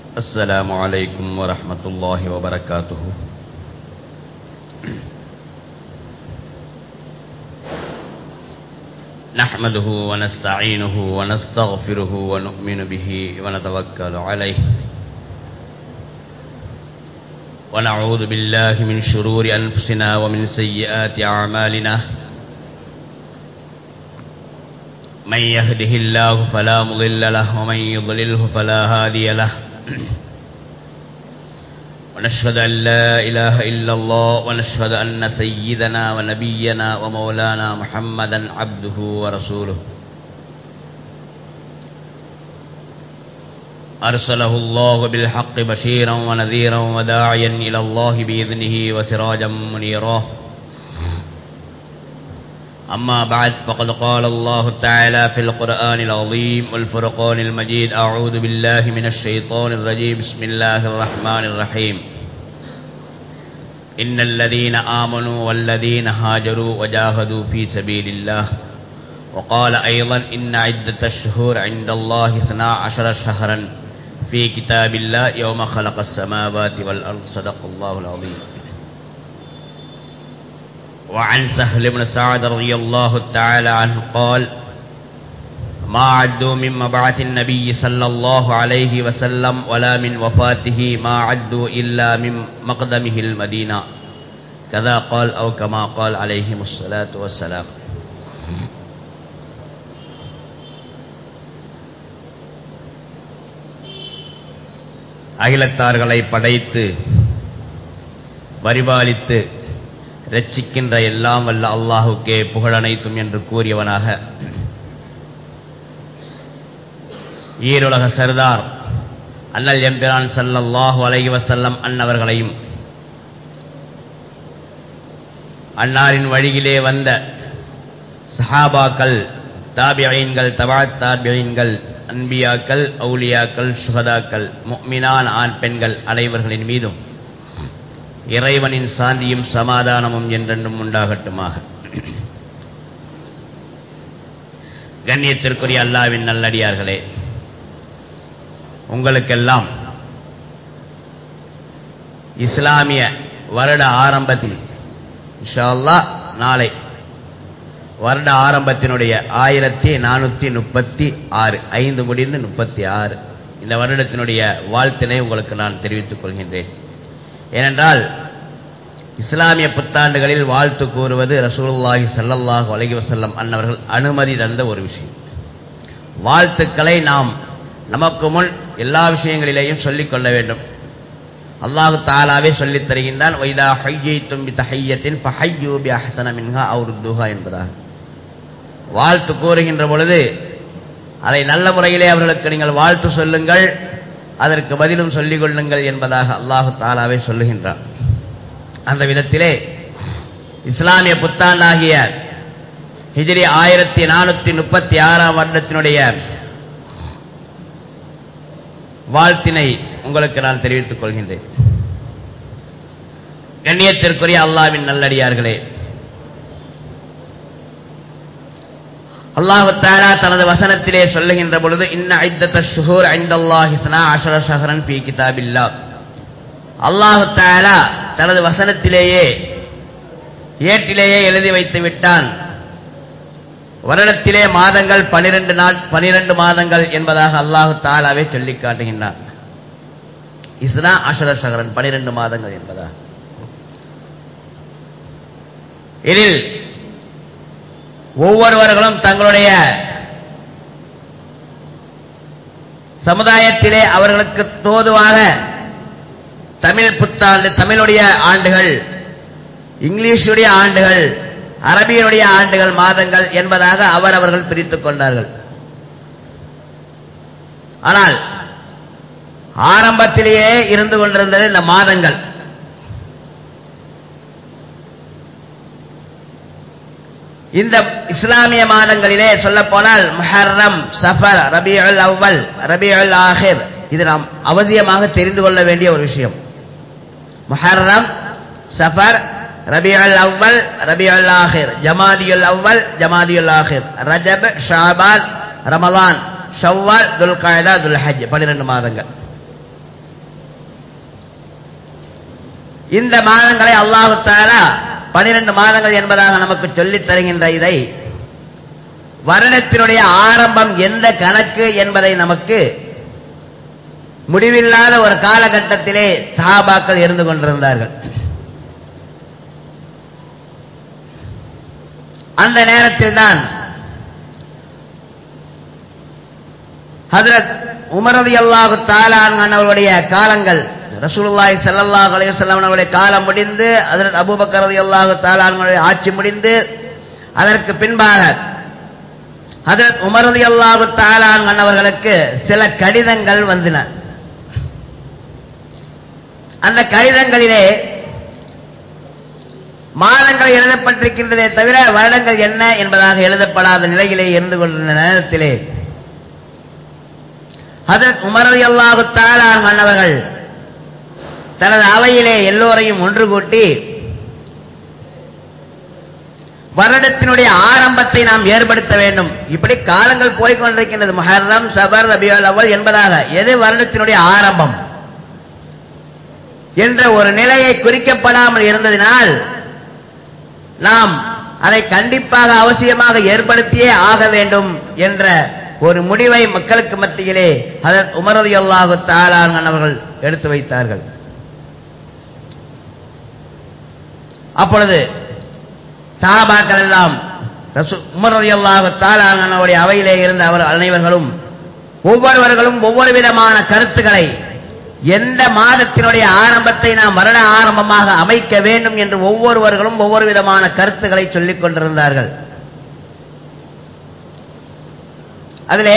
السلام عليكم ورحمة الله وبركاته نحمده ونستعينه ونستغفره ونؤمن به ونتوكل عليه ونعوذ بالله من شرور أنفسنا ومن سيئات أعمالنا من يهده الله فلا مضل له ومن يضلله فلا هادي له ونشهد أن لا إله إلا الله ونشهد أن سيدنا ونبينا ومولانا محمدا عبده ورسوله أرسله الله بالحق بشيرا ونذيرا وداعيا إلى الله بإذنه وسراجا منيرا أما بعد فقد قال الله تعالى في القرآن العظيم والفرقان المجيد أعوذ بالله من الشيطان الرجيم بسم الله الرحمن الرحيم إن الذين آمنوا والذين هاجروا وجاهدوا في سبيل الله وقال أيضا إن عدة الشهور عند الله اثنا عشر شهرا في كتاب الله يوم خلق السماوات والأرض صدق الله العظيم وعن سهل بن سعد رضي الله تعالى عنه قال ما عدوا من مبعث النبي صلى الله عليه وسلم ولا من وفاته ما عدوا إلا من مقدمه المدينة كذا قال أو كما قال عليهم الصلاة والسلام அகிலத்தார்களை படைத்து பரிபாலித்து ரட்சிக்கின்ற எல்லாம் வல்ல அல்லாஹுக்கே புகழனைத்தும் என்று கூறியவனாக ஈருலக சர்தார் அண்ணல் எம்பிரான் சல்லல்லாஹு அலைஹி வசல்லம் அன்னவர்களையும் அன்னாரின் வழியிலே வந்த சஹாபாக்கள் தாபியீன்கள் தபா தாபியீன்கள் அன்பியாக்கள் அவுலியாக்கள் சுகதாக்கள் முக்மினான் ஆண் பெண்கள் அனைவர்களின் மீதும் இறைவனின் சாந்தியும் சமாதானமும் என்றென்றும் உண்டாகட்டுமாக கண்ணியத்திற்குரிய அல்லாவின் நல்லடியார்களே உங்களுக்கெல்லாம் இஸ்லாமிய வருட ஆரம்பத்தில் இன்ஷால்லா நாளை வருட ஆரம்பத்தினுடைய ஆயிரத்தி நானூற்றி முப்பத்தி ஆறு ஐந்து முடிந்து முப்பத்தி ஆறு இந்த வருடத்தினுடைய வாழ்த்தினை உங்களுக்கு நான் தெரிவித்துக் கொள்கின்றேன் ஏனென்றால் இஸ்லாமிய புத்தாண்டுகளில் வாழ்த்து கூறுவது ரசூலுல்லாஹி சல்லல்லாஹு அலைஹி வஸல்லம் அன்னவர்கள் அனுமதி தந்த ஒரு விஷயம் வாழ்த்துக்களை நாம் நமக்கு முன் எல்லா விஷயங்களிலேயும் சொல்லிக் கொள்ள வேண்டும் அல்லாஹு தாலாவே சொல்லித் தருகின்றான் வைதா ஹையைத்தும் பி தஹையத்தின் ஃபஹையூ பி அஹ்சன மின்ஹா அவுருத்துஹா என்பதாக வாழ்த்து கூறுகின்ற பொழுது அதை நல்ல முறையிலே அவர்களுக்கு நீங்கள் வாழ்த்து சொல்லுங்கள் அதற்கு பதிலும் சொல்லிக் கொள்ளுங்கள் என்பதாக அல்லாஹு தாலாவே சொல்லுகின்றான் அந்த விதத்திலே இஸ்லாமிய புத்தாண்டாகிய ஹிஜ்ரி ஆயிரத்தி நானூத்தி முப்பத்தி ஆறாம் வருடத்தினுடைய வாழ்த்தினை உங்களுக்கு நான் தெரிவித்துக் கொள்கின்றேன் கண்ணியத்திற்குரிய அல்லாவின் நல்லடியார்களே அல்லாஹு தாலா தனது வசனத்திலே சொல்லுகின்ற பொழுது இன்ன ஐத்தத்த ஷுஹூர் ஐந்தல்லாஹி சனா அஷர ஷஹரன் பி கிதாபில்லா அல்லாஹு தாலா தனது வசனத்திலேயே ஏட்டிலேயே எழுதி வைத்து விட்டான் வருடத்திலே மாதங்கள் பனிரெண்டு நாள் பனிரெண்டு மாதங்கள் என்பதாக அல்லாஹு தாலாவே சொல்லி காட்டுகின்றான் இஸ்னா அஷர ஷஹரன் பனிரெண்டு மாதங்கள் என்பதாக இதில் ஒவ்வொருவர்களும் தங்களுடைய சமுதாயத்திலே அவர்களுக்கு தோதுவாக தமிழ் புத்தாண்டு தமிழுடைய ஆண்டுகள் இங்கிலீஷுடைய ஆண்டுகள் அரபியனுடைய ஆண்டுகள் மாதங்கள் என்பதாக அவர் அவர்கள் பிரித்துக் கொண்டார்கள் ஆனால் ஆரம்பத்திலேயே இருந்து கொண்டிருந்தது இந்த மாதங்கள் இந்த இஸ்லாமிய மாதங்களிலே சொல்ல போனால் முஹர்ரம் சஃபர் ரபியுல் அவ்வல் ரபியுல் ஆஹிர் இது நாம் அவசியமாக தெரிந்து கொள்ள வேண்டிய ஒரு விஷயம் முஹர்ரம் சஃபர் ரபியுல் அவ்வல் ரபியுல் ஆஹிர் ஜமாதியுல் அவ்வல் ஜமாதியுல் ஆஹிர் ரஜப் ஷாபான் ரமலான் ஷவ்வால் துல்காயதா துல்ஹஜ் பன்னிரண்டு மாதங்கள் இந்த மாதங்களை அல்லாஹு தாலா பனிரெண்டு மாதங்கள் என்பதாக நமக்கு சொல்லித் தருகின்ற இதை வருடத்தினுடைய ஆரம்பம் எந்த கணக்கு என்பதை நமக்கு முடிவில்லாத ஒரு காலகட்டத்திலே சஹாபாக்கள் இருந்து கொண்டிருந்தார்கள் அந்த நேரத்தில் தான் ஹதரத் உமரதி அல்லாஹு தாலான் அவருடைய காலங்கள் ரசூலுல்லாஹி ஸல்லல்லாஹு அலைஹி வஸல்லம் அவருடைய காலம் முடிந்து ஹதரத் அபூபக்கர் ரலியல்லாஹு தஆலா அவருடைய ஆட்சி முடிந்து அதற்கு பின்பாக ஹதரத் உமர் ரலியல்லாஹு தஆலா அவர்களுக்கு சில கடிதங்கள் வந்தன அந்த கடிதங்களிலே மாதங்கள் எழுதப்பட்டிருக்கின்றதே தவிர வருடங்கள் என்ன என்பதாக எழுதப்படாத நிலையிலே இருந்து கொண்டிருந்த நேரத்திலே ஹதரத் உமர் அல்லாஹு தாலான் அவர்கள் தனது அவையிலே எல்லோரையும் ஒன்று கூட்டி வருடத்தினுடைய ஆரம்பத்தை நாம் ஏற்படுத்த வேண்டும் இப்படி காலங்கள் போய்கொண்டிருக்கின்றது மஹர்ரம் சபர் ரபியுல் அவல் என்பதாக எது வருடத்தினுடைய ஆரம்பம் என்ற ஒரு நிலையை குறிக்கப்படாமல் இருந்ததினால் நாம் அதை கண்டிப்பாக அவசியமாக ஏற்படுத்தியே ஆக வேண்டும் என்ற ஒரு முடிவை மக்களுக்கு மத்தியிலே அதன் உமரதி அல்லாஹு தாலான் அவர்கள் எடுத்து வைத்தார்கள் அப்பொழுது சாபாக்கள் எல்லாம் உமரதி அல்லாஹு தாலான் அவருடைய அவையிலே இருந்த அவர் அனைவர்களும் ஒவ்வொருவர்களும் ஒவ்வொரு விதமான கருத்துக்களை எந்த மாதத்தினுடைய ஆரம்பத்தை நாம் வருட ஆரம்பமாக அமைக்க வேண்டும் என்று ஒவ்வொருவர்களும் ஒவ்வொரு விதமான கருத்துக்களை சொல்லிக் கொண்டிருந்தார்கள் அதிலே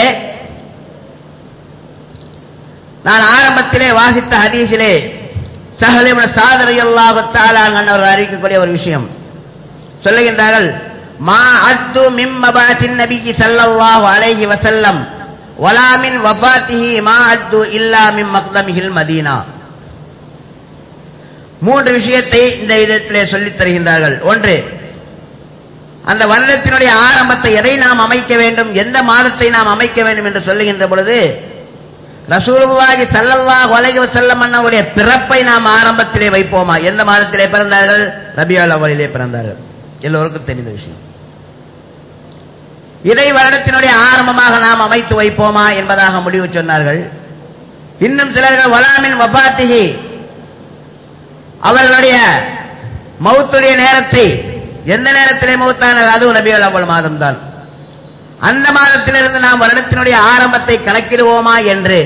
நான் ஆரம்பத்திலே வாசித்த ஹதீஸிலே சஹலிம சாதரை அல்லாஹத்தாலான் அவர்கள் அறிவிக்கக்கூடிய ஒரு விஷயம் சொல்லுகின்றார்கள் மா அத்து மிம் மபாத்தின் நபிக்கு சல்லல்லாஹு அலைஹி வசல்லம் வலாமின் வபாத்திஹி மா அத்து இல்லா மிம் மக்தமிஹில் மதீனா மூன்று விஷயத்தை இந்த விதத்திலே சொல்லித் தருகின்றார்கள் ஒன்று அந்த வருடத்தினுடைய ஆரம்பத்தை எதை நாம் அமைக்க வேண்டும் எந்த மாதத்தை நாம் அமைக்க வேண்டும் என்று சொல்லுகின்ற பொழுது ரசூலுல்லாஹி ஸல்லல்லாஹு அலைஹி வஸல்லம் அண்ணாவுடைய பிறப்பை நாம் ஆரம்பத்திலே வைப்போமா எந்த மாதத்திலே பிறந்தார்கள் ரபியுல் அவ்வலிலே பிறந்தார்கள் எல்லோருக்கும் தெரிந்த விஷயம் இதை வருடத்தினுடைய ஆரம்பமாக நாம் அமைத்து வைப்போமா என்பதாக முடிவு சொன்னார்கள் இன்னும் சிலர்கள் வலாமின் வபாத்திகி அவர்களுடைய மௌத்துடைய நேரத்தை எந்த நேரத்திலே மௌத்தானர் அதுவும் நபியுல் அவ்வல் மாதம் தான் அந்த மாதத்திலிருந்து நாம் வருடத்தினுடைய ஆரம்பத்தை கணக்கிடுவோமா என்று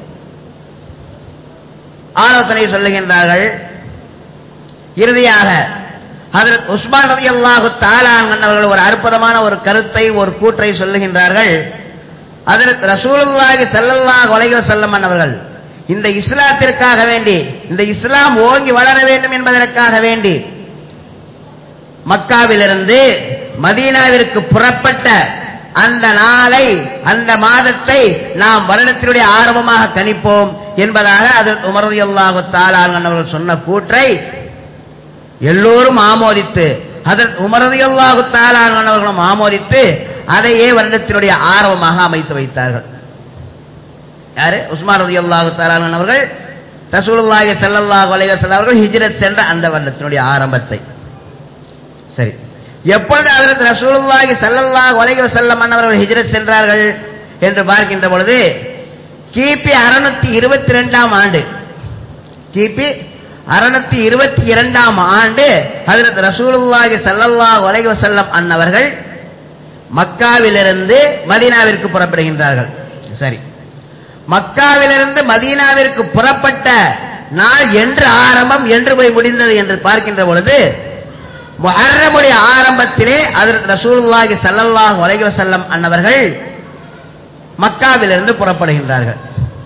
ஆலோசனை சொல்லுகின்றார்கள் இறுதியாக ஹதரத் உஸ்மான் ரவி அல்லாஹு தாலான் அவர்கள் ஒரு அற்புதமான ஒரு கருத்தை ஒரு கூற்றை சொல்லுகின்றார்கள் ஹதரத் ரசூலுல்லாஹி ஸல்லல்லாஹு அலைஹி வஸல்லம் அவர்கள் இந்த இஸ்லாத்திற்காக வேண்டி இந்த இஸ்லாம் ஓங்கி வளர வேண்டும் என்பதற்காக வேண்டி மக்காவிலிருந்து மதீனாவிற்கு புறப்பட்ட அந்த நாளை அந்த மாதத்தை நாம் வருடத்தினுடைய ஆரம்பமாக கணிப்போம் என்பதாக அது உமரதி அல்லாஹு தாலான் அவர்கள் சொன்ன கூற்றை எல்லோரும் ஆமோதித்து அதற்கு உமரதி அல்லாஹு தாலான் அவர்களும் ஆமோதித்து அதையே வருடத்தினுடைய ஆரம்பமாக அமைத்து வைத்தார்கள் யாரு உஸ்மான் ரதி அல்லாஹு தாலான் அவர்கள் ரசூலுல்லாஹி ஸல்லல்லாஹு அலைஹி வஸல்லம் அவர்கள் ஹிஜ்ரத் சென்ற அந்த வருடத்தினுடைய ஆரம்பத்தை சரி எப்பொழுது அதற்கு ரசூலுல்லாஹி ஸல்லல்லாஹு அலைஹி வஸல்லம் அவர்கள் ஹிஜ்ரத் சென்றார்கள் என்று பார்க்கின்ற பொழுது கிபி அறுநூத்தி இருபத்தி ரெண்டாம் ஆண்டு கிபி அறுநூத்தி இருபத்தி இரண்டாம் ஆண்டு ஹஜரத் ரசூலுல்லாஹி ஸல்லல்லாஹு அலைஹி வஸல்லம் அன்னவர்கள் மக்காவிலிருந்து மதீனாவிற்கு புறப்படுகின்றார்கள் சரி மக்காவிலிருந்து மதீனாவிற்கு புறப்பட்ட நாள் என்று ஆரம்பம் என்று போய் முடிந்தது என்று பார்க்கின்ற பொழுது முஹர்ரமுடைய ஆரம்பத்திலே அதற்கு ரசூலுல்லாஹி ஸல்லல்லாஹு அலைஹி வஸல்லம் அன்னவர்கள் மக்காவிலிருந்து புறப்படுகின்றார்கள்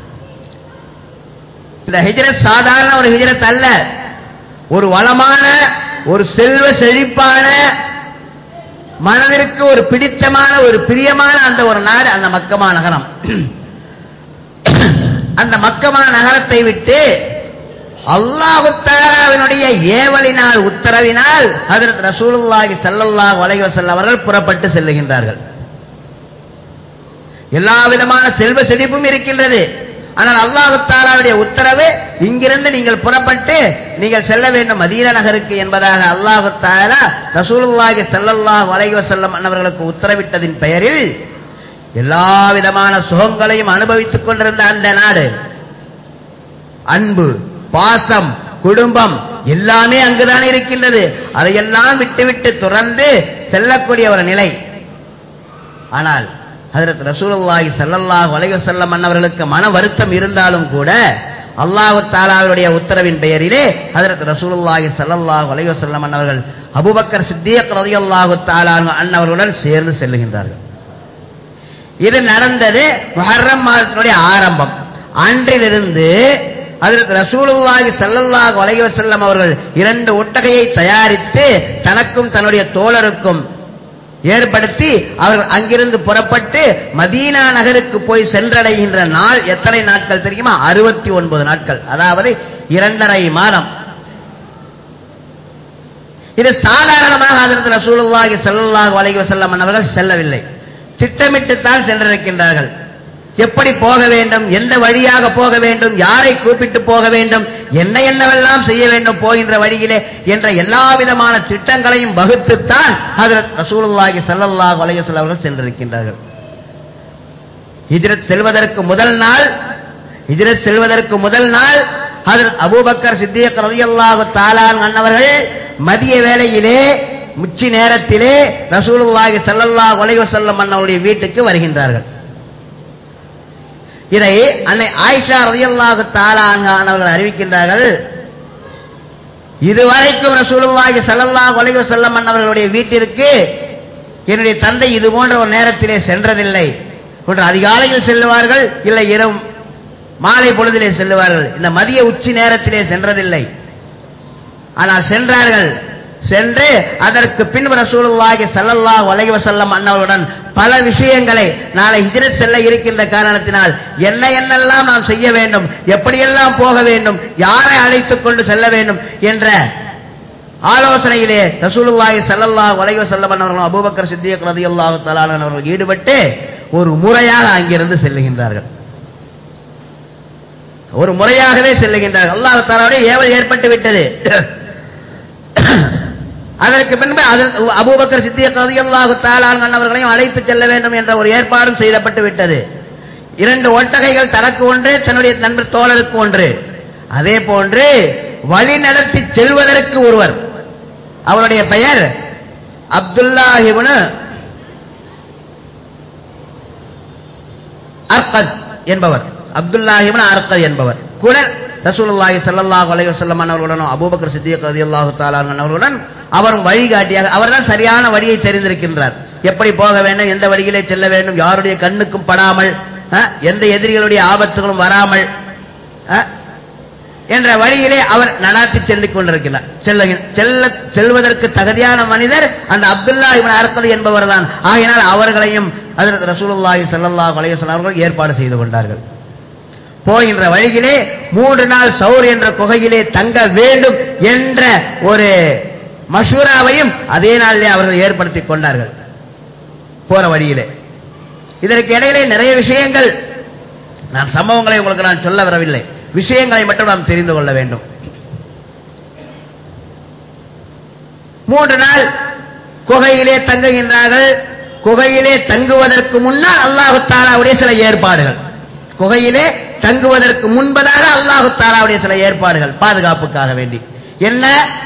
இந்த ஹிஜ்ரத் சாதாரண ஒரு ஹிஜ்ரத் அல்ல ஒரு வளமான ஒரு செல்வ செழிப்பான மனதிற்கு ஒரு பிடித்தமான ஒரு பிரியமான அந்த ஒரு நாடு அந்த மக்கமா நகரம் அந்த மக்கமா நகரத்தை விட்டு அல்லாஹுத்தாராவினுடைய ஏவலினால் உத்தரவினால் ஹதரத் ரசூலுல்லாஹி ஸல்லல்லாஹு அலைஹி வஸல்லம் அவர்கள் புறப்பட்டு செல்லுகின்றார்கள் எல்லா விதமான செல்வ செழிப்பும் இருக்கின்றது ஆனால் அல்லாஹு தாலாவுடைய உத்தரவு இங்கிருந்து நீங்கள் புறப்பட்டு நீங்கள் செல்ல வேண்டும் மதீன நகருக்கு என்பதாக அல்லாஹு தாலா ரசூலுல்லாஹி ஸல்லல்லாஹு அலைஹி வஸல்லம் அன்னவர்களுக்கு உத்தரவிட்டதின் பெயரில் எல்லா விதமான சுகங்களையும் அனுபவித்துக் கொண்டிருந்த அந்த நாடு அன்பு பாசம் குடும்பம் எல்லாமே அங்குதான் இருக்கின்றது அதையெல்லாம் விட்டுவிட்டு துறந்து செல்லக்கூடிய ஒரு நிலை ஆனால் ஹஜரத் ரசூலுல்லாஹி ஸல்லல்லாஹு அலைஹி வஸல்லம் அன்னவர்களுக்கு மன வருத்தம் இருந்தாலும் கூட அல்லாஹ் தாலாவுடைய உத்தரவின் பெயரிலே ஹஜரத் ரசூலுல்லாஹி ஸல்லல்லாஹு அலைஹி வஸல்லம் அன்னவர்கள் அபூபக்கர் சித்திக் ரலியல்லாஹு தஆலா அன்னவர்களுடன் சேர்ந்து செல்லுகின்றார்கள் இது நடந்தது முஹர்ரம் மாதத்தினுடைய ஆரம்பம் அன்றிலிருந்து அதற்கு ரசூலுல்லாஹி ஸல்லல்லாஹு அலைஹி வஸல்லம் அவர்கள் இரண்டு ஒட்டகையை தயாரித்து தனக்கும் தன்னுடைய தோழருக்கும் ஏற்படுத்தி அவர்கள் அங்கிருந்து புறப்பட்டு மதீனா நகருக்கு போய் சென்றடைகின்ற நாள் எத்தனை நாட்கள் தெரியுமா அறுபத்தி ஒன்பது நாட்கள் அதாவது இரண்டரை மாதம் இது சாதாரணமாக அதற்கு ரசூலுல்லாஹி ஸல்லல்லாஹு அலைஹி வஸல்லம் அவர்கள் செல்லவில்லை திட்டமிட்டுத்தான் சென்றிருக்கின்றார்கள் எப்படி போக வேண்டும் எந்த வழியாக போக வேண்டும் யாரை கூப்பிட்டு போக வேண்டும் என்ன என்னவெல்லாம் செய்ய வேண்டும் போகின்ற வழியிலே என்ற எல்லா விதமான திட்டங்களையும் வகுத்துத்தான் ஹஜரத் ரசூலுல்லாஹி ஸல்லல்லாஹு அலைஹி வஸல்லம் அவர்கள் சென்றிருக்கின்றார்கள் ஹிஜ்ரத் செல்வதற்கு முதல் நாள் ஹிஜ்ரத் செல்வதற்கு முதல் நாள் ஹஜரத் அபூபக்கர் சித்திக் ரலியல்லாஹு தஆலா அன்னவர்கள் மதிய வேளையிலே முச்சி நேரத்திலே ரசூலுல்லாஹி ஸல்லல்லாஹு அலைஹி வஸல்லம் அன்னவருடைய வீட்டுக்கு வருகின்றார்கள் இதை அன்னை ஆயிஷா ரலியல்லாஹு தஆலா அவர்கள் அறிவிக்கின்றார்கள் இதுவரைக்கும் ரசூலுல்லாஹி ஸல்லல்லாஹு அலைஹி வஸல்லம் அவர்களுடைய வீட்டிற்கு என்னுடைய தந்தை இது போன்ற ஒரு நேரத்திலே சென்றதில்லை ஒன்று அதிகாலையில் செல்லுவார்கள் இல்லை இரவு மாலை பொழுதிலே செல்லுவார்கள் இந்த மதிய உச்சி நேரத்திலே சென்றதில்லை ஆனால் சென்றார்கள் சென்று அதற்கு பின்பு ரசூலுல்லாஹி ஸல்லல்லாஹு அலைஹி வஸல்லம் அன்னவருடன் பல விஷயங்களை நாளை ஹிஜ்ரத் செல்ல இருக்கின்ற காரணத்தினால் என்ன என்னெல்லாம் நாம் செய்ய வேண்டும் எப்படியெல்லாம் போக வேண்டும் யாரை அழைத்துக் கொண்டு செல்ல வேண்டும் என்ற ஆலோசனையிலே ரசூலுல்லாஹி ஸல்லல்லாஹு அலைஹி வஸல்லம் அவர்களும் அபூபக்கர் சித்திக் ரலியல்லாஹு தஆலா அவர்கள் ஈடுபட்டு ஒரு முறையாக அங்கிருந்து செல்லுகின்றார்கள் ஒரு முறையாகவே செல்லுகின்றார்கள் அல்லாஹ் தஆலாவுடைய ஏவல் ஏற்பட்டு விட்டது அதற்கு பின்பு அபூபக்கர் சித்திக் ரலியல்லாஹு தஆலா அவர்களையும் அழைத்து செல்ல வேண்டும் என்ற ஒரு ஏற்பாடும் செய்யப்பட்டு விட்டது இரண்டு ஒட்டகைகள் தனக்கு ஒன்று தன்னுடைய நண்பர் தோழருக்கு ஒன்று அதே போன்று வழி நடத்தி செல்வதற்கு ஒருவர் அவருடைய பெயர் அப்துல்லாஹிபுன் அர்கத் என்பவர் அப்துல்லாஹிபுன் அர்கத் என்பவர் கூட ரசூலுல்லாஹி ஸல்லல்லாஹு அலைஹி வஸல்லம் அவர்களுடன் அபூபக்கர் சித்திக் ரலியல்லாஹு தஆலா அவர்களுடன் அவரும் வழிகாட்டியாக அவர்தான் சரியான வழியை தெரிந்திருக்கின்றார் எப்படி போக வேண்டும் எந்த வழியிலே செல்ல வேண்டும் யாருடைய கண்ணுக்கும் படாமல் எந்த எதிரிகளுடைய ஆபத்துகளும் வராமல் என்ற வழியிலே அவர் நடாத்தி சென்று கொண்டிருக்கிறார் செல்ல செல்ல செல்வதற்கு தகுதியான மனிதர் அந்த அப்துல்லா இவன் அர்த்தது என்பவர் தான் ஆகினால் அவர்களையும் அதற்கு ரசூலுல்லாஹி ஸல்லல்லாஹு அலைஹி வஸல்லம் அவர்கள் ஏற்பாடு செய்து கொண்டார்கள் போகின்ற வழியிலே மூன்று நாள் சௌர் என்ற குகையிலே தங்க வேண்டும் என்ற ஒரு மஷூராவையும் அதே நாளிலே அவர்கள் ஏற்படுத்திக் கொண்டார்கள் போற வழியிலே இதற்கு இடையிலே நிறைய விஷயங்கள் நான் சம்பவங்களை உங்களுக்கு நான் சொல்ல வரவில்லை விஷயங்களை மட்டும் நாம் தெரிந்து கொள்ள வேண்டும் மூன்று நாள் குகையிலே தங்குகின்றார்கள் குகையிலே தங்குவதற்கு முன்னால் அல்லாஹு தாலாவுடைய சில ஏற்பாடுகள் குகையிலே தங்குவதற்கு முன்பதாக அல்லாஹு தாலாவுடைய சில ஏற்பாடுகள் பாதுகாப்புக்காக வேண்டி என்ன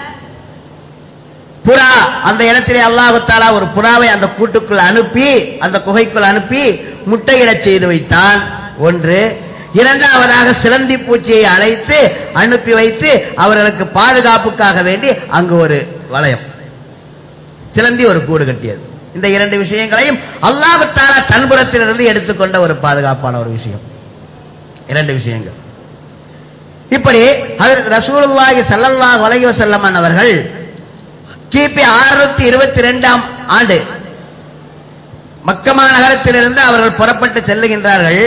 புறா அந்த இடத்திலே அல்லாஹு தாலா ஒரு புறாவை அந்த கூட்டுக்குள் அனுப்பி அந்த குகைக்குள் அனுப்பி முட்டையிடச் செய்து வைத்தான் ஒன்று இரண்டாவதாக சிலந்தி பூச்சியை அழைத்து அனுப்பி வைத்து அவர்களுக்கு பாதுகாப்புக்காக வேண்டி அங்கு ஒரு வளையம் சிலந்தி ஒரு கூடு கட்டியது இந்த இரண்டு விஷயங்களையும் அல்லாஹுத்தாலா தன்புறத்திலிருந்து எடுத்துக்கொண்ட ஒரு பாதுகாப்பான ஒரு விஷயம் இரண்டு விஷயங்கள் இப்படி ரசூலுல்லாஹி ஸல்லல்லாஹு அலைஹி வஸல்லம் அவர்கள் கிபி ஆறுநூத்தி இருபத்தி ரெண்டாம் ஆண்டு மக்கமா நகரத்திலிருந்து அவர்கள் புறப்பட்டு செல்லுகின்றார்கள்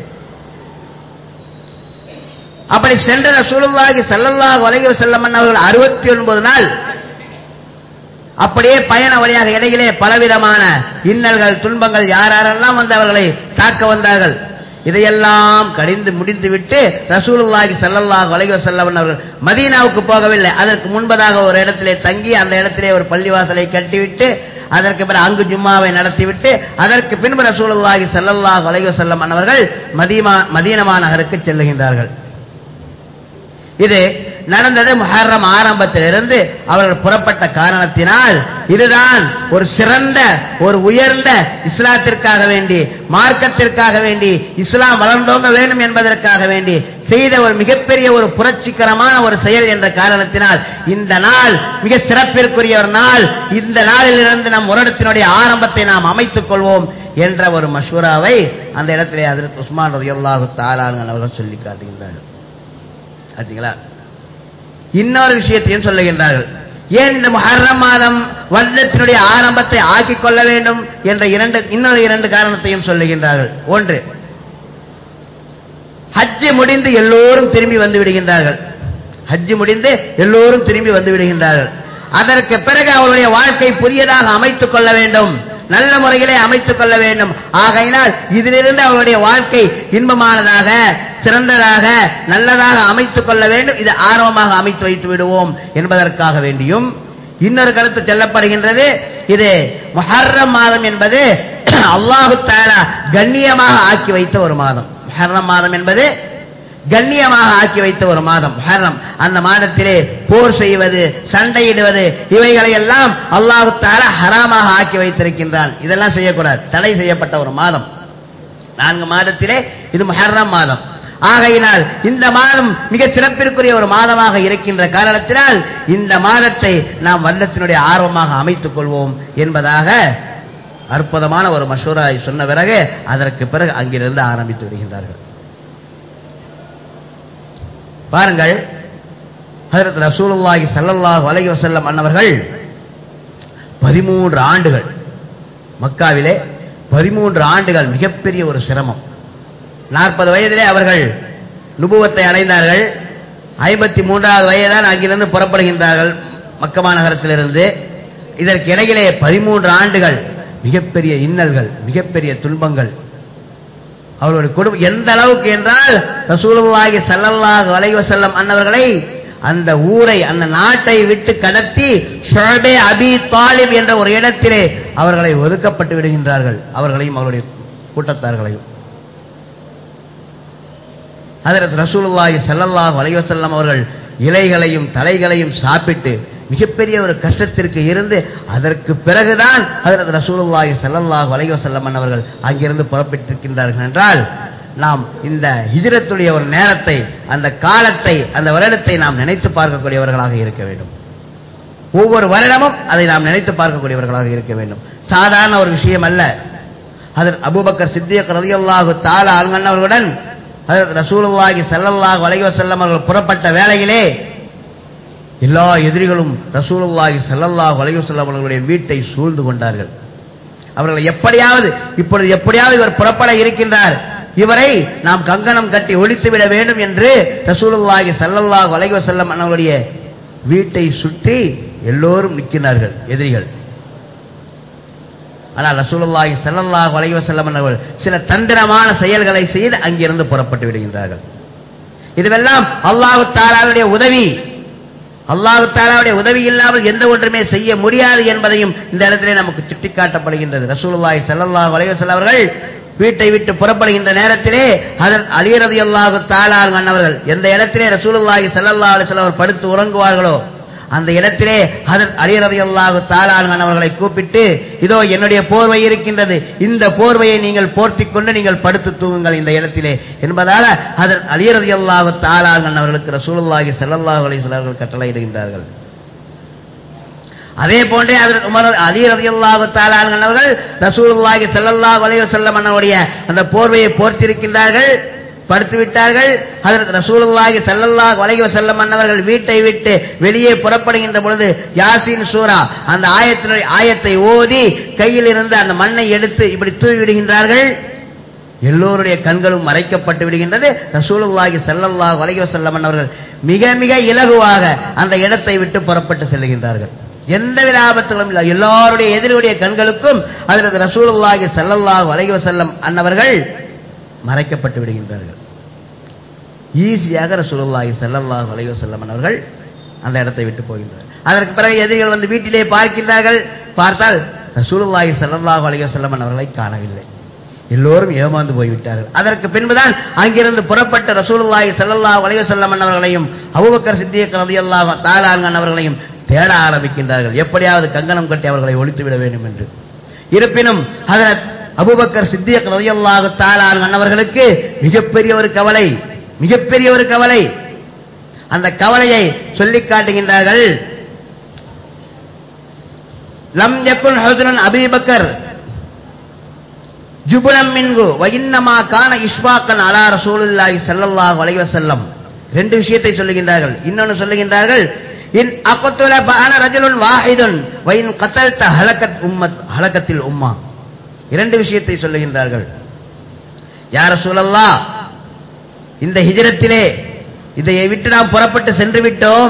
அப்படி சென்ற ரசூலுல்லாஹி ஸல்லல்லாஹு அலைஹி வஸல்லம் அவர்கள் அறுபத்தி ஒன்பது நாள் அப்படியே பயண வழியாக இடையிலே பலவிதமான இன்னல்கள் துன்பங்கள் யாரெல்லாம் வந்து அவர்களை தாக்க வந்தார்கள் இதையெல்லாம் கடிந்து முடிந்துவிட்டு ரசூலுல்லாஹி ஸல்லல்லாஹு அலைஹி வஸல்லம் அவர்கள் மதீனாவுக்கு போகவில்லை அதற்கு முன்பதாக ஒரு இடத்திலே தங்கி அந்த இடத்திலே ஒரு பள்ளிவாசலை கட்டிவிட்டு அதற்கு பிறகு அங்கு ஜும்மாவை நடத்திவிட்டு அதற்கு பின்பு ரசூலுல்லாஹி ஸல்லல்லாஹு அலைஹி வஸல்லம் அவர்கள் மதீமா மதீனமா நகருக்கு செல்லுகின்றார்கள் இது நடந்தது முஹர்ரம் ஆரம்பத்திலிருந்து அவர்கள் புறப்பட்ட காரணத்தினால் இதுதான் ஒரு சிறந்த ஒரு உயர்ந்த இஸ்லாத்திற்காக வேண்டி மார்க்கத்திற்காக வேண்டி இஸ்லாம் வளர்ந்தோங்க வேண்டும் என்பதற்காக வேண்டி செய்த ஒரு மிகப்பெரிய ஒரு புரட்சிகரமான ஒரு செயல் என்ற காரணத்தினால் இந்த நாள் மிக சிறப்பிற்குரிய ஒரு நாள் இந்த நாளிலிருந்து நம் வருடத்தினுடைய ஆரம்பத்தை நாம் அமைத்துக் கொள்வோம் என்ற ஒரு மஷூராவை அந்த இடத்திலே அதற்கு உஸ்மான் ரதியல்லாஹு தாலான் அவர்கள் சொல்லி காட்டுகின்றார்கள் பார்த்தீங்களா இன்னொரு விஷயத்தையும் சொல்லுகின்றார்கள் ஏன் இந்த முஹர்ரம் மாதம் வருடத்தினுடைய ஆரம்பத்தை ஆக்கிக் கொள்ள வேண்டும் என்ற இரண்டு இன்னொரு இரண்டு காரணத்தையும் சொல்லுகின்றார்கள் ஒன்று ஹஜ்ஜு முடிந்து எல்லோரும் திரும்பி வந்து விடுகின்றார்கள் ஹஜ்ஜு முடிந்து எல்லோரும் திரும்பி வந்து விடுகின்றார்கள் அதற்கு பிறகு அவருடைய வாழ்க்கை புதியதாக அமைத்துக் கொள்ள வேண்டும் நல்ல முறையிலே அமைத்துக் கொள்ள வேண்டும் ஆகையினால் இதிலிருந்து அவருடைய வாழ்க்கை இன்பமானதாக சிறந்ததாக நல்லதாக அமைத்துக் கொள்ள வேண்டும் இது ஆர்வமாக அமைத்து வைத்து விடுவோம் என்பதற்காக வேண்டியும் இன்னொரு கருத்து செல்லப்படுகின்றது இது முஹர்ரம் மாதம் என்பது அல்லாஹு தாலா கண்ணியமாக ஆக்கி வைத்த ஒரு மாதம் முஹர்ரம் மாதம் என்பது கண்ணியமாக ஆக்கி வைத்த ஒரு மாதம் முஹர்ரம் அந்த மாதத்திலே போர் செய்வது சண்டையிடுவது இவைகளை எல்லாம் அல்லாஹு தாலா ஹராமாக ஆக்கி வைத்திருக்கின்றான் இதெல்லாம் செய்யக்கூடாது தடை செய்யப்பட்ட ஒரு மாதம் நான்கு மாதத்திலே இது முஹர்ரம் மாதம் ஆகையினால் இந்த மாதம் மிக சிறப்பிற்குரிய ஒரு மாதமாக இருக்கின்ற காரணத்தினால் இந்த மாதத்தை நாம் வருடத்தினுடைய ஆர்வமாக அமைத்துக் கொள்வோம் என்பதாக அற்புதமான ஒரு மஷூராய் சொன்ன பிறகு அதற்கு பிறகு அங்கிருந்து ஆரம்பித்து விடுகின்றார்கள் பாருங்கள் ஹஜரத் ரசூலுல்லாஹி ஸல்லல்லாஹு அலைஹி வஸல்லம் அன்னவர்கள் பதிமூன்று ஆண்டுகள் மக்காவிலே பதிமூன்று ஆண்டுகள் மிகப்பெரிய ஒரு சிரமம் நாற்பது வயதிலே அவர்கள் நுபுவத்தை அடைந்தார்கள் ஐம்பத்தி மூன்றாவது வயதுதான் அங்கிருந்து புறப்படுகின்றார்கள் மக்கமா நகரத்திலிருந்து இதற்கு இடையிலே பதிமூன்று ஆண்டுகள் மிகப்பெரிய இன்னல்கள் மிகப்பெரிய துன்பங்கள் அவர்களுடைய குடும்பம் எந்த அளவுக்கு என்றால் ரசூலுல்லாஹி ஸல்லல்லாஹு அலைஹி வஸல்லம் அன்னவர்களை அந்த ஊரை அந்த நாட்டை விட்டு கடத்தி ஷுஅபே அபி தாலிப் என்ற ஒரு இடத்திலே அவர்களை ஒதுக்கப்பட்டு விடுகின்றார்கள் அவர்களையும் அவருடைய கூட்டத்தார்களையும் ஹதரத் ரசூலுல்லாஹி ஸல்லல்லாஹு அலைஹி வஸல்லம் அவர்கள் இலைகளையும் தலைகளையும் சாப்பிட்டு மிகப்பெரிய ஒரு கஷ்டத்திற்கு இருந்து அதற்கு பிறகுதான் ஹதரத் ரசூலுல்லாஹி ஸல்லல்லாஹு அலைஹி வஸல்லம் அவர்கள் அங்கிருந்து புறப்பட்டிருக்கின்றார்கள் என்றால் நாம் இந்த ஹிஜ்ரத்துடைய ஒரு நேரத்தை அந்த காலத்தை அந்த வருடத்தை நாம் நினைத்து பார்க்கக்கூடியவர்களாக இருக்க வேண்டும் ஒவ்வொரு வருடமும் அதை நாம் நினைத்து பார்க்கக்கூடியவர்களாக இருக்க வேண்டும் சாதாரண ஒரு விஷயம் அல்ல அதன் அபூபக்கர் சித்தியக் ரலியல்லாஹு தஆலா அவர்களுடன் ஹஜரத் ரசூலுல்லாஹி ஸல்லல்லாஹு அலைஹி வஸல்லம் அவர்கள் புறப்பட்ட வேளையிலே எல்லா எதிரிகளும் ரசூலுல்லாஹி ஸல்லல்லாஹு அலைஹி வஸல்லம் அவர்களுடைய வீட்டை சூழ்ந்து கொண்டார்கள் அவர்கள் எப்படியாவது இப்பொழுது எப்படியாவது இவர் புறப்பட இருக்கின்றார் இவரை நாம் கங்கணம் கட்டி ஒழித்து விட வேண்டும் என்று ரசூலுல்லாஹி ஸல்லல்லாஹு அலைஹி வஸல்லம் அவர்களுடைய வீட்டை சுற்றி எல்லோரும் நிற்கிறார்கள் எதிரிகள் ஆனால் ரசூலுல்லாஹி ஸல்லல்லாஹு அலைஹி வஸல்லம் அவர்கள் சில தந்திரமான செயல்களை செய்து அங்கிருந்து புறப்பட்டு விடுகின்றார்கள் இதுவெல்லாம் அல்லாஹ் தாலாவுடைய உதவி அல்லாஹ் தாலாவுடைய உதவி இல்லாமல் எந்த ஒன்றுமே செய்ய முடியாது என்பதையும் இந்த இடத்திலே நமக்கு சுட்டிக்காட்டப்படுகின்றது ரசூலுல்லாஹி ஸல்லல்லாஹு அலைஹி வஸல்லம் அவர்கள் வீட்டை விட்டு புறப்படுகின்ற நேரத்திலே ஹதரத் அலி ரலியல்லாஹு தஆலா அவர்கள் எந்த இடத்திலே ரசூலுல்லாஹி ஸல்லல்லாஹு அலைஹி வஸல்லம் அவர்கள் படுத்து உறங்குவார்களோ அந்த இடத்திலே ஹதரத் அலி ரலியல்லாஹு தஆலா அவர்களை கூப்பிட்டு இதோ என்னுடைய போர்வை இருக்கின்றது இந்த போர்வையை நீங்கள் போர்த்திக் கொண்டு நீங்கள் படுத்து தூங்குங்கள் இந்த இடத்திலே என்பதால ஹதரத் அலி ரலியல்லாஹு தஆலா அவர்களுக்கு ரசூலுல்லாஹி ஸல்லல்லாஹு அலைஹி வஸல்லம் அவர்கள் கட்டளையிடுகின்றார்கள் அதே போன்றே ஹஜரத் உமர் அலி ரலியல்லாஹு தஆலா அவர்கள் ரசூலுல்லாஹி ஸல்லல்லாஹு அலைஹி வஸல்லம் அவருடைய அந்த போர்வையை போர்த்திருக்கின்றார்கள் படுத்து விட்டார்கள் ஹஜரத் ரசூலுல்லாஹி ஸல்லல்லாஹு அலைஹி வஸல்லம் அவர்கள் வீட்டை விட்டு வெளியே புறப்படுகின்ற பொழுது யாசீன் சூரா அந்த ஆயத்தினுடைய ஆயத்தை ஓதி கையில் இருந்து அந்த மண்ணை எடுத்து இப்படி தூவி விடுகின்றார்கள் எல்லோருடைய கண்களும் மறைக்கப்பட்டு விடுகின்றது ரசூலுல்லாஹி ஸல்லல்லாஹு அலைஹி வஸல்லம் அவர்கள் மிக மிக இலகுவாக அந்த இடத்தை விட்டு புறப்பட்டு செல்லுகின்றார்கள் எந்தவித ஆபத்துகளும் இல்லை எல்லாருடைய எதிரியுடைய கண்களுக்கும் அதற்கு ரசூலுல்லாஹி ஸல்லல்லாஹு அலைஹி வஸல்லம் அன்னவர்கள் மறைக்கப்பட்டு விடுகின்றார்கள் ஈஸியாக ரசூலுல்லாஹி ஸல்லல்லாஹு அலைஹி வஸல்லம் அவர்கள் அந்த இடத்தை விட்டு போகின்றார்கள் அதற்கு பிறகு எதிரிகள் வந்து வீட்டிலே பார்க்கின்றார்கள் பார்த்தால் ரசூலுல்லாஹி ஸல்லல்லாஹு அலைஹி வஸல்லம் அவர்களை காணவில்லை எல்லோரும் ஏமாந்து போய்விட்டார்கள் அதற்கு பின்புதான் அங்கிருந்து புறப்பட்ட ரசூலுல்லாஹி ஸல்லல்லாஹு அலைஹி வஸல்லம் அவர்களையும் அபூபக்கர் சித்திக் ரலியல்லாஹு தஆலா அன்ஹு அவர்களையும் தேட ஆரம்பிக்கின்றார்கள் எப்படியாவது கங்கணம் கட்டி அவர்களை ஒழித்து விட வேண்டும் என்று இருப்பினும் ஹஜரத் அபூபக்கர் சித்திக் ரலியல்லாஹு தஆலா அன்ஹு அவர்களுக்கு மிகப்பெரிய ஒரு கவலை மிகப்பெரிய ஒரு கவலை அந்த கவலையை சொல்லிக் காட்டுகின்றார்கள் லம் யக்குன் ஹுஸ்னுன் அபீபக்கர் ஜுபுலம் மின்கு வயின்னமா கான இஷ்வாக்கன் அலா ரசூலுல்லாஹி ஸல்லல்லாஹு அலைஹி வஸல்லம் ரெண்டு விஷயத்தை சொல்லுகின்றார்கள் இன்னொன்னு சொல்லுகின்றார்கள் இன் அகத்துல பான ரஜுலுன் வாஹிதுன் வயின் கத்தல்த ஹலகத் உம்மத் ஹலகத்தில் உம்மா இரண்டு விஷயத்தை சொல்லுகின்றார்கள் யார் ரசூலல்லாஹ் இந்த ஹிஜரத்திலே இதை விட்டு நாம் புறப்பட்டு சென்று விட்டோம்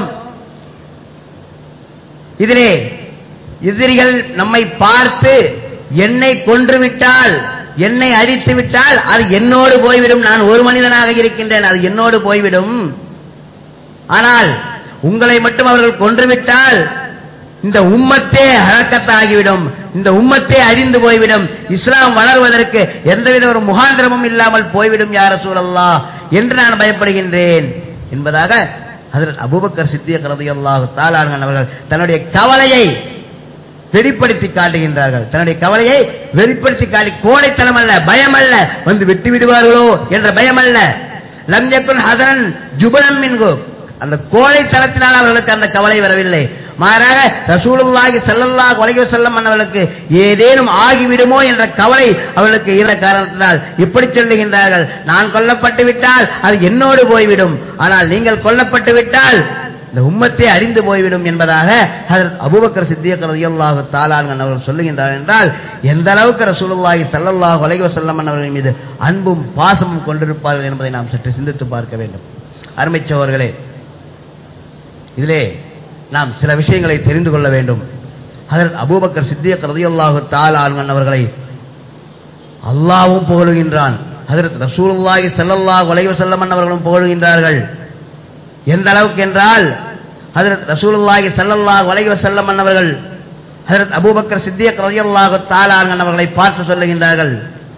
இதிலே எதிரிகள் நம்மை பார்த்து என்னை கொன்று விட்டால் என்னை அழித்து விட்டால் அது என்னோடு போய்விடும் நான் ஒரு மனிதனாக இருக்கின்றேன் அது என்னோடு போய்விடும் ஆனால் உங்களை மட்டும் அவர்கள் கொன்றுவிட்டால் இந்த உம்மத்தே ஹழக்கத்தாகிவிடும் இந்த உம்மத்தே அழிந்து போய்விடும் இஸ்லாம் வளர்வதற்கு எந்தவித ஒரு முகாந்திரமும் இல்லாமல் போய்விடும் யார சூழல்லா என்று நான் பயப்படுகின்றேன் என்பதாக அதில் அபூபக்கர் சித்திய கரதையல்லாஹு தாளார்கள் அவர்கள் தன்னுடைய கவலையை வெளிப்படுத்தி காட்டுகின்றார்கள் தன்னுடைய கவலையை வெளிப்படுத்தி காட்டி கோடைத்தனம் அல்ல பயம் அல்ல வந்து விட்டு விடுவார்களோ என்ற பயம் அல்ல லம் யக்குன் ஹசரன் ஜுபலம் மின்கு அந்த கோழைத்தனத்தினால் அவர்களுக்கு அந்த கவலை வரவில்லை மாறாக ரசூலுல்லாஹி ஸல்லல்லாஹு அலைஹி வஸல்லம் அவர்களுக்கு ஏதேனும் ஆகிவிடுமோ என்ற கவலை அவர்களுக்கு இருந்த காரணத்தினால் இப்படி சொல்லுகின்றார்கள் நான் கொல்லப்பட்டு விட்டால் அது என்னோடு போய்விடும் ஆனால் நீங்கள் கொல்லப்பட்டு விட்டால் இந்த உம்மத்தை அறிந்து போய்விடும் என்பதாக ஹஜரத் அபூபக்கர் சித்தியக் ரலியல்லாஹு தஆலா அவர்கள் சொல்லுகின்றார் என்றால் எந்த அளவுக்கு ரசூலுல்லாஹி ஸல்லல்லாஹு அலைஹி வஸல்லம் அவர்கள் மீது அன்பும் பாசமும் கொண்டிருப்பார்கள் என்பதை நாம் சற்று சிந்தித்து பார்க்க வேண்டும் அருமைச்சவர்களே இதிலே நாம் சில விஷயங்களை தெரிந்து கொள்ள வேண்டும் ஹஜரத் அபூபக்கர் சித்தியக் ரலியல்லாஹு தஆலா அவர்களை அல்லாஹ்வும் புகழுகின்றான் ஹஜரத் ரசூலுல்லாஹி ஸல்லல்லாஹு அலைஹி வஸல்லம் அவர்களும் புகழுகின்றார்கள் எந்த அளவுக்கு என்றால் ஹஜரத் ரசூலுல்லாஹி ஸல்லல்லாஹு அலைஹி வஸல்லம் அவர்கள் ஹஜரத் அபூபக்கர் சித்திக் ரலியல்லாஹு தஆலா அவர்களை பார்த்து சொல்லுகின்றார்கள்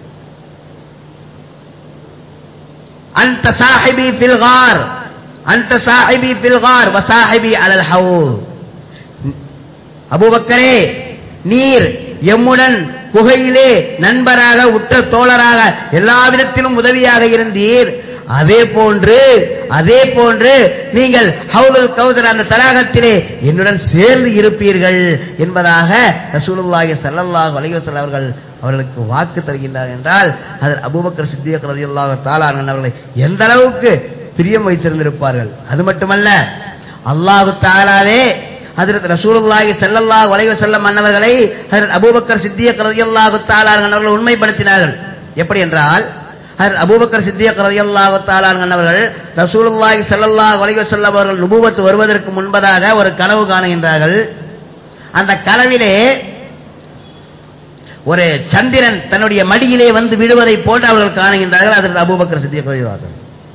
அன்த சாஹிபி ஃபில் கார் அன்த சாஹிபி ஃபில் கார் வ சாஹிபி அலல் ஹவுத் அபூபக்கரே நீர் எம்முடன் குகையிலே நண்பராக உற்ற தோழராக எல்லா விதத்திலும் உதவியாக இருந்தீர் அதே போன்று அதே போன்று நீங்கள் ஹவுலுல் கௌதர் அந்த தடாகத்திலே என்னுடன் சேர்ந்து இருப்பீர்கள் என்பதாக ரசூலுல்லாஹி ஸல்லல்லாஹு அலைஹி வஸல்லம் அவர்கள் அவர்களுக்கு வாக்கு தருகின்றார் என்றால் அது அபூபக்கர் சித்திக் ரலியல்லாஹு தஆலா அவர்களை எந்த அளவுக்கு பிரியம் வைத்திருந்திருப்பார்கள் அது மட்டுமல்ல அல்லாஹு தஆலாவே ஹஜரத் ரசூலுல்லாஹி ஸல்லல்லாஹு அலைஹி வஸல்லம் அன்னவர்களை ஹஜரத் அபூபக்கர் சித்திக் ரலியல்லாஹு தஆலா அவர்கள் உண்மைப்படுத்தினார்கள் எப்படி என்றால் ஹஜரத் அபூபக்கர் சித்திக் ரலியல்லாஹு தஆலா அவர்கள் ரசூலுல்லாஹி ஸல்லல்லாஹு அலைஹி வஸல்லம் அவர்கள் நுபுவத் வருவதற்கு முன்பதாக ஒரு கனவு காணுகின்றார்கள் அந்த கனவிலே ஒரு சந்திரன் தன்னுடைய மடியிலே வந்து விடுவதை போன்று அவர்கள் காணுகின்றார்கள் ஹஜரத் அபூபக்கர் சித்திக் ரலியல்லாஹு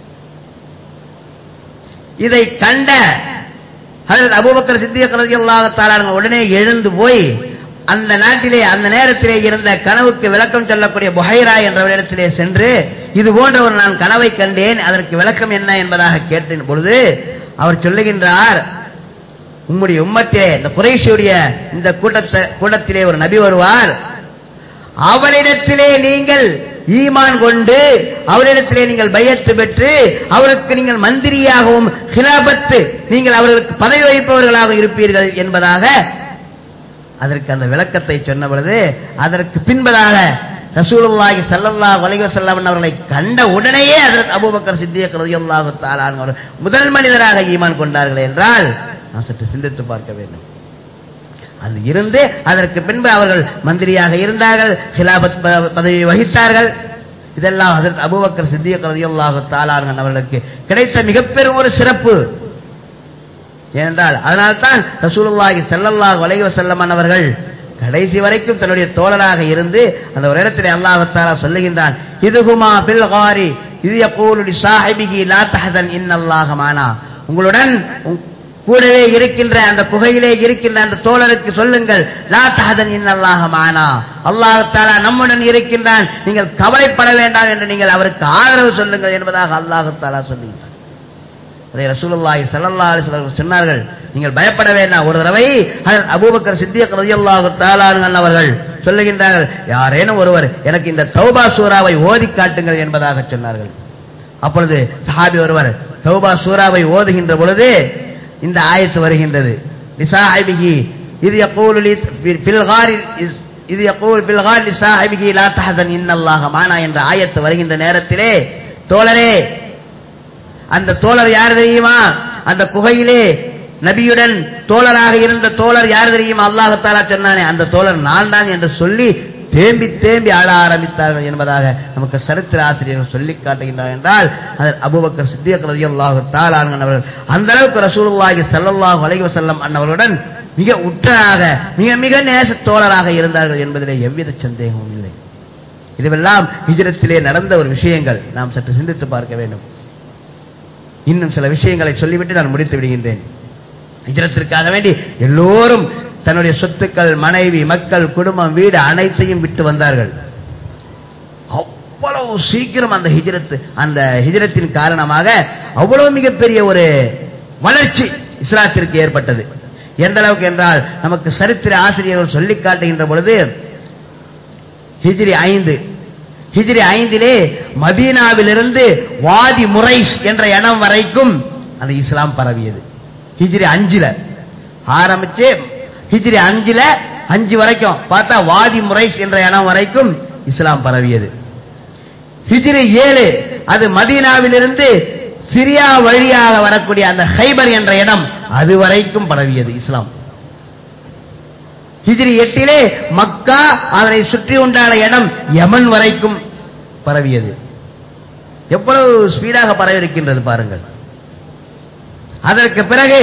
இதை கண்ட ஹஜரத் அபூபக்கர் சித்திக் ரலியல்லாஹு தஆலா உடனே எழுந்து போய் அந்த நாட்டிலே அந்த நேரத்திலே இருந்த கனவுக்கு விளக்கம் சொல்லக்கூடிய புஹைரா என்ற இடத்திலே சென்று இது போன்ற ஒரு நான் கனவை கண்டேன் அதற்கு விளக்கம் என்ன என்பதாக கேட்ட பொழுது அவர் சொல்லுகின்றார் உம்முடைய உம்மத்திலே இந்த குறைஷியுடைய இந்த கூட்டத்தை கூட்டத்திலே ஒரு நபி வருவார் அவரிடத்திலே நீங்கள் ஈமான் கொண்டு அவரிடத்திலே நீங்கள் பயத்து பெற்று அவருக்கு நீங்கள் மந்திரியாகவும் ஹிலாபத்து நீங்கள் அவர்களுக்கு பதவி வகிப்பவர்களாக இருப்பீர்கள் என்பதாக அதற்கு அந்த விளக்கத்தை சொன்ன பொழுது அதற்கு பின்பதாக ரசூலுல்லாஹி ஸல்லல்லாஹு அலைஹி வஸல்லம் அவர்களை கண்ட உடனேயே அதற்கு அபூபக்கர் சித்திக் ரலியல்லாஹு தஆலா அவர் முதல் மனிதராக ஈமான் கொண்டார்கள் என்றால் நாம் சற்று சிந்தித்து பார்க்க வேண்டும் அது இருந்து அதற்கு பின்பு அவர்கள் மந்திரியாக இருந்தார்கள் ஹிலாபத் ப- பதவி வகித்தார்கள் இதெல்லாம் ஹஜரத் அபூபக்கர் சித்திக் ரலியல்லாஹு தஆலா அவர்களுக்கு கிடைத்த மிகப்பெரும் ஒரு சிறப்பு ஏனென்றால் அதனால்தான் ரசூலுல்லாஹி ஸல்லல்லாஹு அலைஹி வஸல்லம் அவர்கள் கடைசி வரைக்கும் தன்னுடைய தோழராக இருந்து அந்த ஒரு இடத்திலே அல்லாஹத்தாலா சொல்லுகின்றான் இதுகுமா பில் காரி இது யகூலு சாஹிபிகி லா தஹதன் இன்னல்லாஹ மானா உங்களுடன் உங்- கூடவே இருக்கின்ற அந்த குகையிலே இருக்கின்ற அந்த தோழருக்கு சொல்லுங்கள் லா தஹதன் இன்னல்லாஹ மானா அல்லாஹ் தஆலா நம்முடன் இருக்கின்றான் நீங்கள் கவலைப்பட வேண்டாம் என்று நீங்கள் அவருக்கு ஆதரவு சொல்லுங்கள் என்பதாக அல்லாஹ் தஆலா சொல்லுகிறார் அதை ரசூலுல்லாஹி ஸல்லல்லாஹு அலைஹி வஸல்லம் சொன்னார்கள் நீங்கள் பயப்பட வேண்டாம் ஒரு தடவை ஹஜரத் அபூபக்கர் சித்திக் ரலியல்லாஹு தஆலா அன்ஹு அவர்கள் சொல்லுகின்றார்கள் யாரேனும் ஒருவர் எனக்கு இந்த தௌபா சூராவை ஓதி காட்டுங்கள் என்பதாக சொன்னார்கள் அப்பொழுது சஹாபி ஒருவர் தௌபா சூராவை ஓதுகின்ற பொழுது இந்த ஆயத்து வருகின்றது லிசாஹிபிஹி இது யகூலு லி ஃபில் காரில் இஸ்- இது யகூல் ஃபில் காரில் லிசாஹிபிஹி லா தஹசன் இன்னல்லாஹ மானா என்ற ஆயத்து வருகின்ற நேரத்திலே தோழரே அந்த தோழர் யார் தெரியுமா அந்த குகையிலே நபியுடன் தோழராக இருந்த தோழர் யார் தெரியுமா அல்லாஹத்தாலா சொன்னானே அந்த தோழர் நான் தான் என்று சொல்லி தேம்பி தேம்பி ஆட ஆரம்பித்தார்கள் என்பதாக நமக்கு சரித்திர ஆசிரியர்கள் சொல்லி காட்டுகின்றார் என்றால் அதில் அபூபக்கர் சித்தியக் ரலியல்லாஹு தஆலா அன்ஹு அவர்கள் அந்த அளவுக்கு ரசூலுல்லாஹி ஸல்லல்லாஹு அலைஹி வஸல்லம் அன்னவருடன் மிக உற்றாக மிக மிக நேச தோழராக இருந்தார்கள் என்பதிலே எவ்வித சந்தேகமும் இல்லை இதுவெல்லாம் ஹிஜ்ரத்திலே நடந்த ஒரு விஷயங்கள் நாம் சற்று சிந்தித்து பார்க்க வேண்டும் இன்னும் சில விஷயங்களை சொல்லிவிட்டு நான் முடித்து விடுகின்றேன் ஹிஜ்ரத்திற்காக வேண்டி எல்லோரும் தன்னுடைய சொத்துக்கள் மனைவி மக்கள் குடும்பம் வீடு அனைத்தையும் விட்டு வந்தார்கள் அவ்வளவு சீக்கிரம் அந்த ஹிஜ்ரத் அந்த ஹிஜ்ரத்தின் காரணமாக அவ்வளவு மிகப்பெரிய ஒரு வளர்ச்சி இஸ்லாத்திற்கு ஏற்பட்டது எந்த அளவுக்கு என்றால் நமக்கு சரித்திர ஆசிரியர்கள் சொல்லி காட்டுகின்ற பொழுது ஹிஜ்ரி ஐந்து ஹிஜ்ரி ஐந்திலே மதீனாவிலிருந்து வாதி முரைஸ் என்ற இடம் வரைக்கும் அந்த இஸ்லாம் பரவியது ஹிஜ்ரி அஞ்சுல ஆரம்பிச்சு ஹிஜ்ரி அஞ்சுல அஞ்சு வரைக்கும் பார்த்தா வாதி முரைஸ் என்ற இடம் வரைக்கும் இஸ்லாம் பரவியது ஹிஜ்ரி ஏழு அது மதீனாவிலிருந்து சிரியா வழியாக வரக்கூடிய அந்த ஹைபர் என்ற இடம் அது வரைக்கும் பரவியது இஸ்லாம் ஹிஜ்ரி எட்டிலே மக்கா அதனை சுற்றி உண்டான இடம் யமன் வரைக்கும் பரவியது எவ்வளவு ஸ்பீடாக பரவி இருக்கின்றது பாருங்கள் அதற்கு பிறகு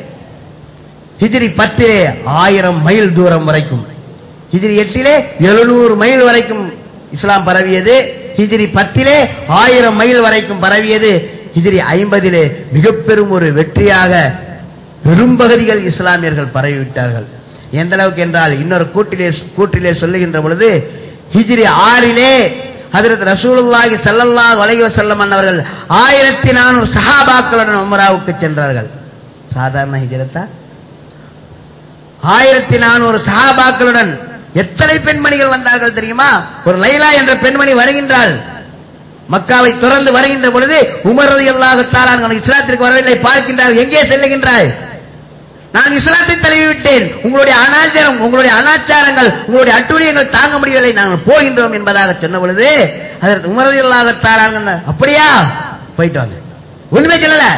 ஹிஜ்ரி பத்திலே ஆயிரம் மைல் தூரம் வரைக்கும் ஹிஜ்ரி எட்டிலே எழுநூறு மைல் வரைக்கும் இஸ்லாம் பரவியது ஹிஜ்ரி பத்திலே ஆயிரம் மைல் வரைக்கும் பரவியது ஹிஜ்ரி ஐம்பதிலே மிக பெரும் ஒரு வெற்றியாக பெரும்பகுதிகள் இஸ்லாமியர்கள் பரவிவிட்டார்கள் எந்த அளவுக்கு என்றால் இன்னொரு கூட்டிலே கூட்டிலே சொல்லுகின்ற பொழுது ஹிஜ்ரி ஆறிலே ஹஜரத் ரசூலுல்லாஹி ஸல்லல்லாஹு அலைஹி வஸல்லம் அன்னவர்கள் ஆயிரத்தி நானூறு சஹாபாக்களுடன் உம்ராவுக்கு சென்றார்கள் சாதாரண ஹிஜ்ரத்தா ஆயிரத்தி நானூறு சஹாபாக்களுடன் எத்தனை பெண்மணிகள் வந்தார்கள் தெரியுமா ஒரு லைலா என்ற பெண்மணி வருகின்றாள் மக்காவை துறந்து வருகின்ற பொழுது உமர் ரலியல்லாஹு தஆலா அன்ஹு இஸ்லாத்திற்கு வரவில்லை பார்க்கின்றார் எங்கே செல்லுகின்றாய் நான் இஸ்லாத்தை தழுவி விட்டேன் உங்களுடைய அனாச்சாரம் உங்களுடைய அனாச்சாரங்கள் உங்களுடைய அட்டுழியங்கள் தாங்க முடியவில்லை நாங்கள் போகின்றோம் என்பதாக சொன்ன பொழுது அதற்கு உமரதில்லாத தாராங்க அப்படியா போயிட்டு வாங்க ஒண்ணுமே சொல்லல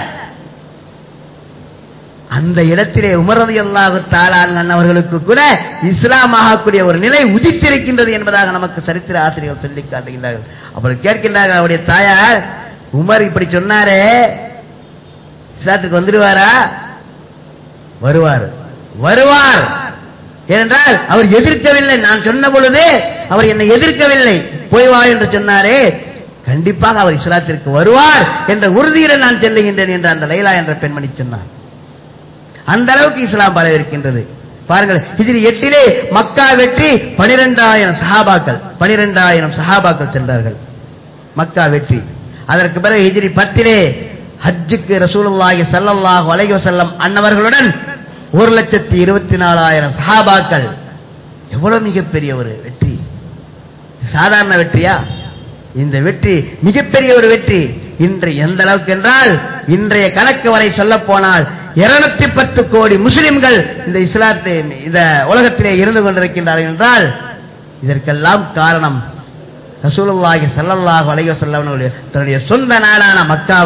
அந்த இடத்திலே உமரது அல்லாஹு தாளான் அவர்களுக்கு கூட இஸ்லாம் ஆகக்கூடிய ஒரு நிலை உதித்திருக்கின்றது என்பதாக நமக்கு சரித்திர ஆசிரியர் சொல்லி காட்டுகின்றார்கள் அப்படி கேட்கின்றார்கள் அவருடைய தாயார் உமர் இப்படி சொன்னாரே இஸ்லாத்துக்கு வந்துடுவாரா வருவார் வருவார் ஏனென்றால் அவர் எதிர்க்கவில்லை நான் சொன்ன பொழுது அவர் என்னை எதிர்க்கவில்லை போய் வா என்று சொன்னாரே கண்டிப்பாக அவர் இஸ்லாத்திற்கு வருவார் என்ற உறுதியுடன் நான் செல்லுகின்றேன் என்று அந்த லைலா என்ற பெண்மணி சொன்னார் அந்த அளவுக்கு இஸ்லாம் பரவிருக்கின்றது பாருங்கள் இதில் எட்டிலே மக்கா வெற்றி பனிரெண்டாயிரம் சஹாபாக்கள் பனிரெண்டாயிரம் சஹாபாக்கள் சென்றார்கள் மக்கா வெற்றி அதற்கு பிறகு ஹிஜ்ரி பத்திலே ஹஜ்ஜுக்கு ரசூலுல்லாஹி ஸல்லல்லாஹு அலைஹி வஸல்லம் அன்னவர்களுடன் ஒரு லட்சத்தி இருபத்தி நாலாயிரம் சஹாபாக்கள் எவ்வளவு மிகப்பெரிய ஒரு வெற்றி சாதாரண வெற்றியா இந்த வெற்றி மிகப்பெரிய ஒரு வெற்றி இன்று எந்த அளவுக்கு என்றால் இன்றைய கணக்கு வரை சொல்ல போனால் இருநூத்தி பத்து கோடி முஸ்லிம்கள் இந்த இஸ்லாத்தை இந்த உலகத்திலே இருந்து கொண்டிருக்கின்றார்கள் என்றால் இதற்கெல்லாம் காரணம் ரசூலுல்லாஹி ஸல்லல்லாஹு அலைஹி வஸல்லம் அவர்களுடைய தன்னுடைய சொந்த நாடான மக்காவை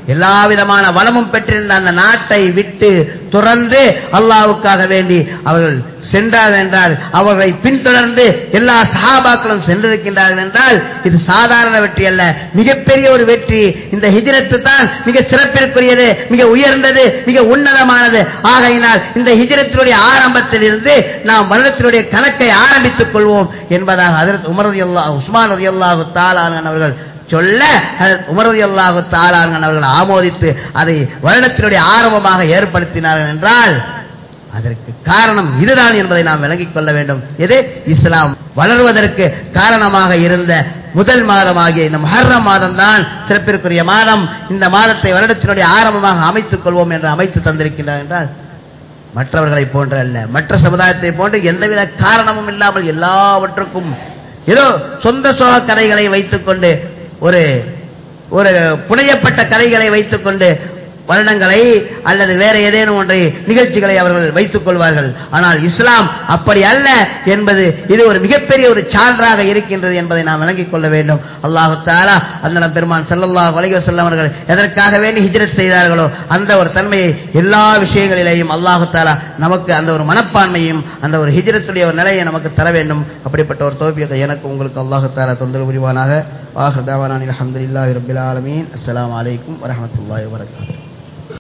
எல்லா விதமான வளமும் பெற்றிருந்த அந்த நாட்டை விட்டு துறந்து அல்லாஹ்வுக்காக வேண்டி அவர்கள் சென்றார்கள் என்றால் அவர்களை பின்தொடர்ந்து எல்லா சஹாபாக்களும் சென்றிருக்கின்றார்கள் என்றால் இது சாதாரண வெற்றி அல்ல மிகப்பெரிய ஒரு வெற்றி இந்த ஹிஜ்ரத்து தான் மிக சிறப்பிற்குரியது மிக உயர்ந்தது மிக உன்னதமானது ஆகையினால் இந்த ஹிஜ்ரத்தினுடைய ஆரம்பத்தில் இருந்து நாம் வருடத்தினுடைய கணக்கை ஆரம்பித்துக் கொள்வோம் என்பதாக அதற்கு உமர் ரலியல்லாஹு உஸ்மான் ரலியல்லாஹு தாலான் அவர்கள் சொல்ல ஹஜரத் உமர் ரலியல்லாஹு தாலான் அவர்கள் ஆமோதித்து அதை வருடத்தினுடைய ஆரம்பமாக ஏற்படுத்தினார்கள் என்றால் அதற்கு காரணம் இதுதான் என்பதை நாம் விளங்கிக் கொள்ள வேண்டும் எது இஸ்லாம் வளர்வதற்கு காரணமாக இருந்த முதல் மாதமாகிய இந்த மஹர்ரம் மாதம் தான் சிறப்பிற்குரிய மாதம் இந்த மாதத்தை வருடத்தினுடைய ஆரம்பமாக அமைத்துக் கொள்வோம் என்று அமைத்து தந்திருக்கின்றார் என்றால் மற்றவர்களை போன்ற அல்ல மற்ற சமுதாயத்தை போன்று எந்தவித காரணமும் இல்லாமல் எல்லாவற்றுக்கும் ஏதோ சொந்த சோக கதைகளை வைத்துக்கொண்டு ஒரு ஒரு புனையப்பட்ட கதைகளை வைத்துக்கொண்டு வருடங்களை அல்லது வேற ஏதேனும் ஒன்றை நிகழ்ச்சிகளை அவர்கள் வைத்துக் கொள்வார்கள் ஆனால் இஸ்லாம் அப்படி அல்ல என்பது இது ஒரு மிகப்பெரிய ஒரு சான்றாக இருக்கின்றது என்பதை நாம் விளங்கிக் கொள்ள வேண்டும் அல்லாஹு தாலா அந்த பெருமான் ஸல்லல்லாஹு அலைஹி வஸல்லம் அவர்கள் எதற்காக வேண்டி ஹிஜ்ரத் செய்தார்களோ அந்த ஒரு தன்மையை எல்லா விஷயங்களிலேயும் அல்லாஹு தாலா நமக்கு அந்த ஒரு மனப்பான்மையும் அந்த ஒரு ஹிஜ்ரத்துடைய ஒரு நிலையை நமக்கு தர வேண்டும் அப்படிப்பட்ட ஒரு தோப்பியத்தை எனக்கு உங்களுக்கு அல்லாஹு தாலா தொந்தரவு புரிவானாக வாஹ் தாவானில் அல்ஹம்துலில்லாஹி ரப்பில் ஆலமீன் அஸ்ஸலாமு அலைக்கும் வரஹ்மத்துல்லாஹி வபரகாத்துஹு